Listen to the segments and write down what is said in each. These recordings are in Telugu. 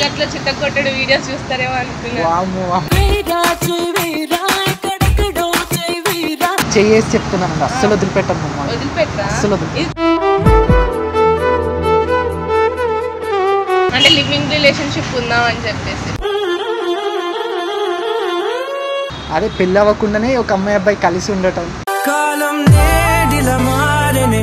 చీకట్లో చిత్తకొట్టడు వీడియోస్ చూస్తారేమో అనుకున్నా వామ్మో వామ్మో. వీరా వీరా ఎక్కడెక్కడో వీరా చేయేసి చెప్తున్నాను అస్సలు వదిలిపెట్టాను మమ్మల్ని వదిలిపెట్టరా అస్సలు వదిలి- ఇది- అంటే లివింగ్ రిలేషన్షిప్ ఉందాం అని చెప్పేసి అదే పెళ్ళి అవ్వకుండానే ఒక అమ్మాయి అబ్బాయి కలిసి ఉండటం కాలం నేడిల మారనే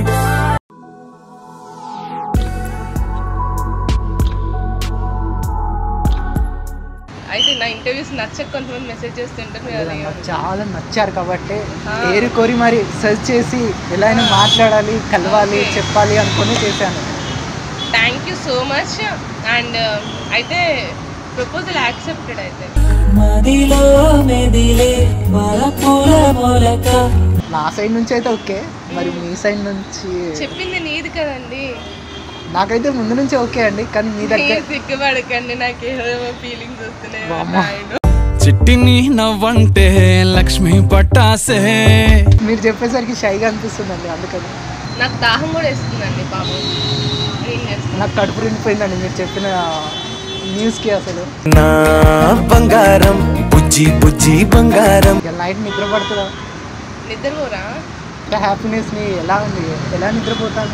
అయితే నా ఇంటర్వ్యూస్ నచ్చక కొంతమంది మెసేజ్ చేస్తుంటారు మీరు అది నాకు చాలా నచ్చారు కాబట్టి ఆ. ఏరి కోరి మరి సెర్చ్ చేసి ఎలా అయినా మాట్లాడాలి కలవాలి Okay. చెప్పాలి అనుకుని చేశాను thank you so much and అయితే ప్రపోజల్ యాక్సెప్టెడ్ అయితే మదిలో మెదిలే వలపుల మొలక నా సైడ్ నుంచి అయితే ఓకే మరి మీ సైడ్ నుంచి చెప్పింది నీది కదండి నాకైతే ముందు నుంచి ఓకే అండి కానీ మీ దగ్గర మీరు సిగ్గుపడకండి నాకు ఏమో ఫీలింగ్స్ వస్తున్నాయి వామ్మో. నాయన. చిట్టిని నవ్వంటే లక్ష్మి పట్టాసే మీరు చెప్పేసరికి షైగా అనిపిస్తుందండి అందుకని నాకు దాహం కూడా వేస్తుందండి పాపం ఏం చేస్తాను నాకు కడుపు నిండిపోయిందండి మీరు చెప్పిన న్యూస్కి అసలు నా బంగారం బుజ్జి బుజ్జి బంగారం ఇక నైట్ నిద్ర పడుతుందా నిద్రపోరా హ్యాపీనెస్ని ఎలా ఉంది ఎలా నిద్రపోతాను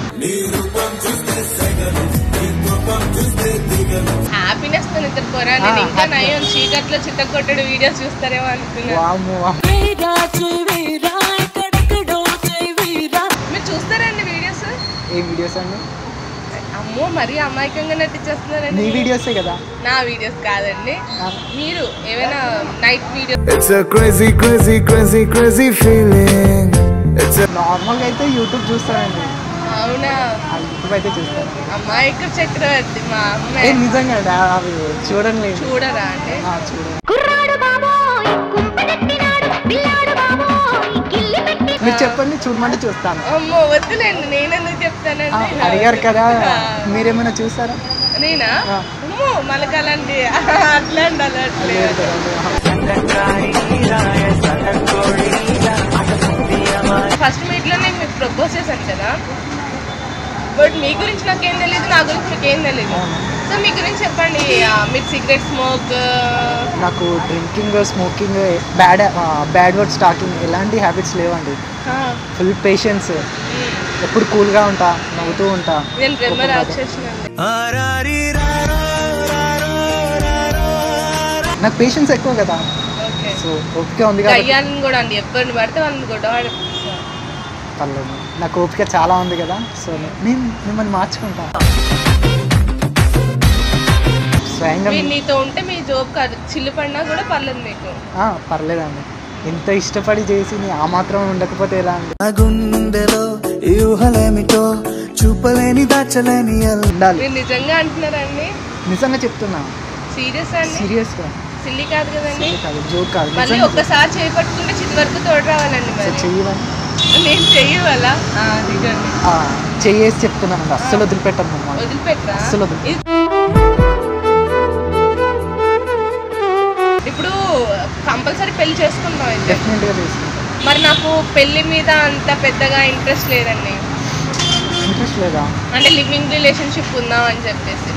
హ్యాపీనెస్ తో నిద్రపోరా నేను ఆ, ఇంకా happy. నయం చీకట్లో చిత్తకొట్టడు వీడియోస్ చూస్తారేమో అనుకున్నా వామ్మో వామ్మో. వీరా వీరా ఎక్కడెక్కడో వీరా మీరు చూస్తారండి వీడియోస్ ఏ వీడియోస్ అండి అమ్మో మరీ అమాయకంగా నటించేస్తున్నారండి మీ వీడియోసే కదా నా వీడియోస్ కాదండి ఆ, మీరు ఏమైనా night video It's a crazy, crazy, crazy, crazy feeling. It's a నార్మల్గా అయితే యూట్యూబ్ చూస్తానండి అవునా ఆ యూట్యూబ్ అయితే చూస్తాను అమాయక చక్రవర్తి మా ఏ అమ్మాయి నిజంగా అండి అవి చూడండి లేదు చూడరా అంటే ఆ, చూడండి కుర్రాడు బాబోయ్ కుంపటెత్తినాడు పిల్లాడు బాబోయ్ గిల్లి పెట్టి మీరు చెప్పండి చూడమంటే చూస్తాను అమ్మో వద్దులేండి నేనెందుకు ఆ, చెప్తానండి అడిగారు కదా ఆ. మీరేమైనా చూస్తారా నేనా ఆ. అమ్మో మనకలాంటి అట్లా ఉండాలి అట్లే లేదు కదండి. ఫస్ట్ మీట్ లో నేను మీకు ప్రపోజ్ చేశాను కదా బట్ మీ గురించి నాకేం తెలియదు నా గురించి మీకు ఏం తెలియదు అవును. సో మీ గురించి చెప్పండి ఆ, మీరు సిగరెట్ స్మోక్ నాకు drinking smoking bad bad words talking ఎలాంటి హ్యాబిట్స్ లేవండి ఫుల్ పేషెన్స్ ఎప్పుడు కూల్గా ఉంటా నవ్వుతూ ఉంటా నేను బ్రహ్మ కోపం రాదు. రాక్షసుని నాకు పేషెన్స్ ఎక్కువ కదా ఓకే సో ఓపిక ఉంది కాబట్టి దయ్యాలను కూడా అండి ఎవరిని పడితే వాళ్ళని గొడవ పర్లేదు నాకు ఓపిక చాలా ఉంది కదా సో నేను మిమ్మల్ని మార్చుకుంటా స్వయంగా మీరు నీతో ఉంటే మీ జోబ్ కాదు చిల్లు పడినా కూడా పర్లేదు మీకు ఆ, పర్లేదండి ఎంత ఇష్టపడి చేసి నీ ఆ మాత్రం ఉండకపోతే ఎలా అండి నా గుండెలో ఈ ఊహలేమిటో చూపలేని దాచలేని అల్ ఉండాలి మీరు నిజంగా అంటున్నారండి నిజంగా చెప్తున్నా సీరియస్ అండి సీరియస్గా సిల్లి కాదు కదండి కాదు జోక్ కాదు మళ్ళీ నిజంగా ఒక్కసారి చేపట్టుకుంటే చిది వరకు తోడు రావాలండి సో మరి చెయ్యమని నేను చెయ్యవాలా దిగండి ఆ, చెయ్యేసి చెప్తున్నాను అస్సలు వదిలిపెట్టాను మమ్మల్ని వదిలిపెట్టరా అస్సలు వదిలి- ఇది- ఇప్పుడు కంపల్సరీ పెళ్లి చేసుకుంటాం అయితే డెఫినెట్గా చేసుకుంటాను మరి నాకు పెళ్లి మీద అంత పెద్దగా ఇంట్రెస్ట్ లేదండి ఇంట్రెస్ట్ లేదా అంటే లివింగ్ రిలేషన్షిప్ ఉందాం అని చెప్పేసి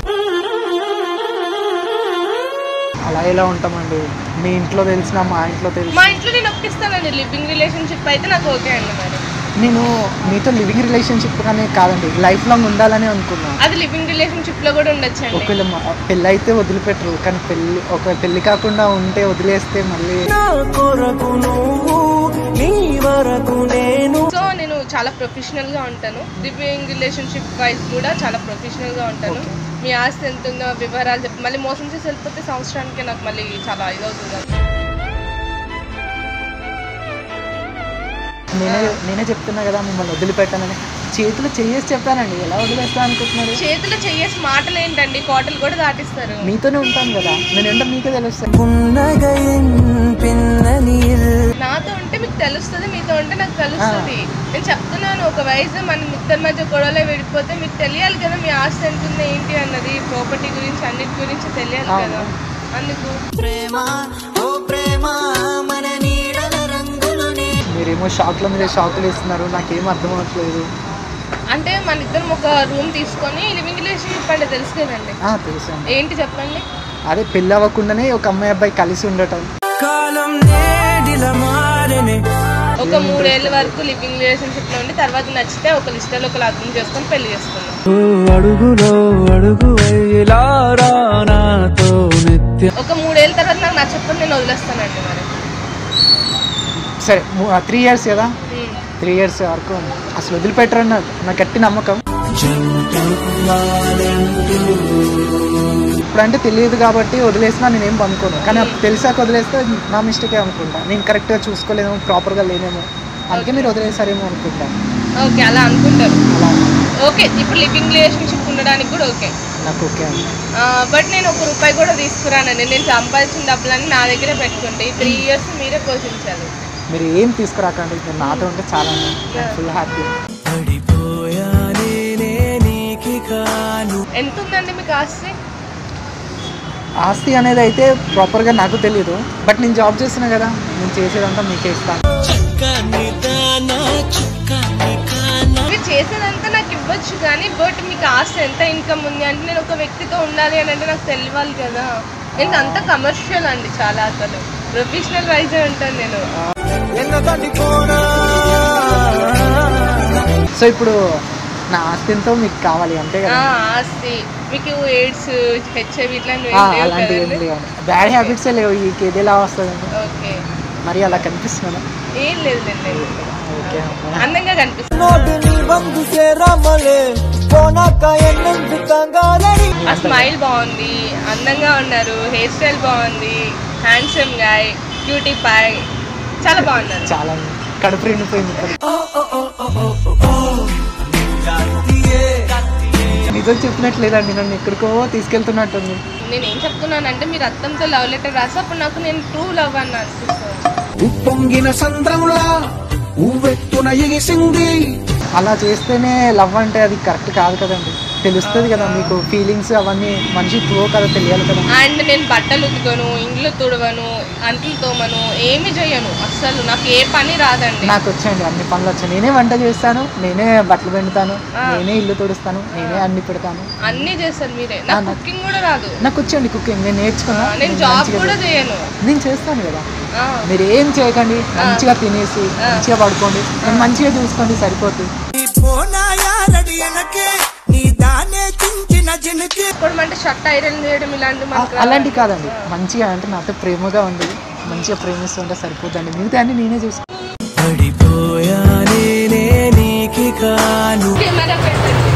అలా ఎలా ఉంటామండి మీ ఇంట్లో తెలిసిన మా ఇంట్లో తెలిసిన మా ఇంట్లో నేను ఒప్పిస్తానండి లివింగ్ రిలేషన్షిప్ అయితే నాకు ఓకే అండి మరి నేను మీతో లివింగ్ రిలేషన్షిప్ కానీ కాదండి లైఫ్ లాంగ్ ఉండాలని అనుకున్నా అది లివింగ్ రిలేషన్షిప్ లో కూడా ఉండొచ్చండి ఒకవేళ మా- పెళ్ళి అయితే వదిలిపెట్టరు కానీ పెళ్ళి ఒక పెళ్ళి కాకుండా ఉంటే వదిలేస్తే మళ్ళీ నా కొరకు నువ్వు నీ వరకు నేను సో నేను చాలా ప్రొఫెషనల్ గా ఉంటాను లివింగ్ రిలేషన్షిప్ వైజ్ కూడా చాలా ప్రొఫెషనల్ గా ఉంటాను మీ ఆస్తి ఎంత ఉందో వివరాలు చెప్పి మళ్ళీ మోసం చేసి వెళ్ళిపోతే సంవత్సరానికి నాకు మళ్ళీ చాలా ఇదవుతుంది నేనే నేనే చెప్తున్నా కదా మిమ్మల్ని వదిలిపెట్టానని చేతులు చేసి చెప్పానండి ఎలా వదిలేస్తా అనుకుంటున్నారు చేతిలో చెయ్యేసి మాటలు ఏంటండి కోటలు కూడా దాటిస్తారు మీతోనే ఉంటాను కదా నేను ఏంటో మీకే తెలుస్తాను புன்னகையின் பின்னணியில் నాతో ఉంటే మీకు తెలుస్తుంది మీతో ఉంటే నాకు తెలుస్తుంది నేను చెప్తున్నాను ఒక వయసు మన ఇద్దరి మధ్య గొడవలో విడిపోతే మీకు తెలియాలి కదా మీ ఆస్తి ఎంత ఉంది ఏంటి అన్నది ప్రాపర్టీ గురించి అన్నిటి గురించి తెలియాలి కదా అందుకు ప్రేమ ఓ ప్రేమ మన నీడల రంగులని మీరేమో షాక్ల మీద షాకులు ఇస్తున్నారు నాకేం అర్థం అవ్వట్లేదు అంటే మన ఇద్దరం ఒక రూమ్ తీసుకొని లివింగ్ రిలేషన్షిప్ అంటే తెలుసు కదండి ఆ, తెలుసు అండి ఏంటి చెప్పండి అదే పెళ్ళి అవ్వకుండానే ఒక అమ్మాయి అబ్బాయి కలిసి ఉండటం కాలం నేడిల మారనే ఒక మూడేళ్ల వరకు లివింగ్ రిలేషన్షిప్ లో ఉండి తర్వాత నచ్చితే ఒక ఇష్టాలు ఒకరు అర్థం చేసుకొని పెళ్లి చేసుకున్నాం అడుగులో అడుగు వేలారా నాతో నిత్య ఒక మూడేళ్ళ తర్వాత నాకు నచ్చకపోతే నేను వదిలేస్తానండి మరి సరే త్రీ ఇయర్స్ కదా ఉమ్. త్రీ ఇయర్స్ వరకు అసలు వదిలిపెట్టరని నాకు నాకు గట్టి నమ్మకం ఇప్పుడంటే తెలియదు కాబట్టి వదిలేసినా నేనేం అనుకోను కానీ అప్పుడు తెలిసాక వదిలేస్తే నా మిస్టేకే అనుకుంటా నేను కరెక్ట్గా చూసుకోలేము ప్రాపర్గా లేనేమో అందుకే మీరు వదిలేసారేమో అనుకుంటా ఓకే అలా అనుకుంటారు అలా ఓకే ఇప్పుడు లివింగ్ రిలేషన్షిప్ ఉండడానికి కూడా ఓకే నాకు ఓకే అండి బట్ నేను ఒక రూపాయి కూడా తీసుకురానండి నేను సంపాదించిన డబ్బులన్నీ నా దగ్గరే పెట్టుకుంటే ఈ త్రీ ఇయర్స్ మీరే పోషించాలి మీరు ఏం తీసుకురాకండి మీరు నాతో ఉంటే చాలా ఫుల్ హ్యాపీ పడిపోయానే నీకి కాను ఎంత ఉందండి మీకు ఆస్తి ఆస్తి అనేది అయితే ప్రాపర్గా నాకు తెలియదు బట్ నేను జాబ్ చేస్తున్నా కదా నేను చేసేదంతా మీకే ఇస్తాను మీరు చేసేదంతా నాకు ఇవ్వచ్చు కానీ బట్ మీకు ఆస్తి ఎంత ఇన్కమ్ ఉంది అంటే నేను ఒక వ్యక్తితో ఉండాలి అని అంటే నాకు తెలియాలి కదా నేను అంత కమర్షియల్ అండి చాలా అసలు ప్రొఫెషనల్ వైజే ఉంటాను నేను సో ఇప్పుడు నా ఆస్తి ఎంతో మీకు కావాలి అంతే ఆ, కదా ఆస్తి మీకు ఎయిడ్స్ హెచ్ఐవి ఇట్లాంటివి ఆ, ఏం లేవు అలాంటివి ఏం కదండి? లేవు బ్యాడ్ హ్యాబిట్సే లేవు ఈ ఏది ఎలా వస్తుందండి ఓకే మరి అలా కనిపిస్తున్నాను ఏం లేదు లేదు ఓకే అందంగా కనిపిస్తుంది ನೋಡು ನೀ ಒಂದು ಸೇರಮಲೆ పోనాక ఎన్నెందు కంగారని ఆ స్మైల్ బాగుంది అందంగా ఉన్నారు హెయిర్ స్టైల్ బాగుంది హ్యాండ్సమ్ గాయ్ క్యూటీ పాయ్ చాలా బాగున్నారు చాలా కడుపు నిండిపోయింది ఇప్పుడు. నిజం చెప్పినట్టు లేదండి నన్ను ఎక్కడికో తీసుకెళ్తున్నట్టుంది నేను ఏం చెప్తున్నానంటే మీరు అత్తంతో లవ్ లెటర్ రాసి అప్పుడు నాకు నేను ట్రూ లవ్ అని అనిపిస్తుంది ఉప్పొంగిన సంద్రంలా ఉవ్వెత్తున ఎగిసింది అలా చేస్తేనే లవ్ అంటే అది కరెక్ట్ కాదు కదండి తెలుస్తుంది కదా మీకు ఫీలింగ్స్ అవన్నీ మనిషి ప్రో కదా తెలియాలి కదా అండ్ నేను బట్టలు ఉతుకోను ఇండ్లు తుడవను అంట్లు తోమను ఏమి చేయను అస్సలు నాకు ఏ పని రాదండి నాకు వచ్చాయండి అన్ని పనులు వచ్చాయి నేనే వంట చేస్తాను నేనే బట్టలు పెడతాను ఆ. నేనే ఇల్లు తుడుస్తాను నేనే అన్ని పెడతాను అన్నీ చేస్తారు మీరే నాకు నాకు- కుకింగ్ కూడా రాదు నాకు వచ్చండి కుకింగ్ నేను ఆ, నేర్చుకున్నా నేను నేను జాబ్ మంచిగా కూడా చేస్తాను. చేయను నేను చేస్తాను కదా ఆ, మీరు ఏం చేయకండి మంచిగా తినేసి ఆ. మంచిగా పడుకోండి నన్ను మంచిగా చూసుకోండి సరిపోతుంది నీ దానే చించిన జినికి ఇప్పుడు అంటే షర్ట్ ఐరన్ చేయడం ఇలాంటి మనకు రావు. అలాంటి కాదండి మంచిగా అంటే నాతో ప్రేమగా ఉండి మంచిగా ప్రేమిస్తుంటే సరిపోద్దండి మిగతా అన్ని నేనే చూసుకుంటాను పడిపోయానే నీకి కాను కెమెరా పెట్టండి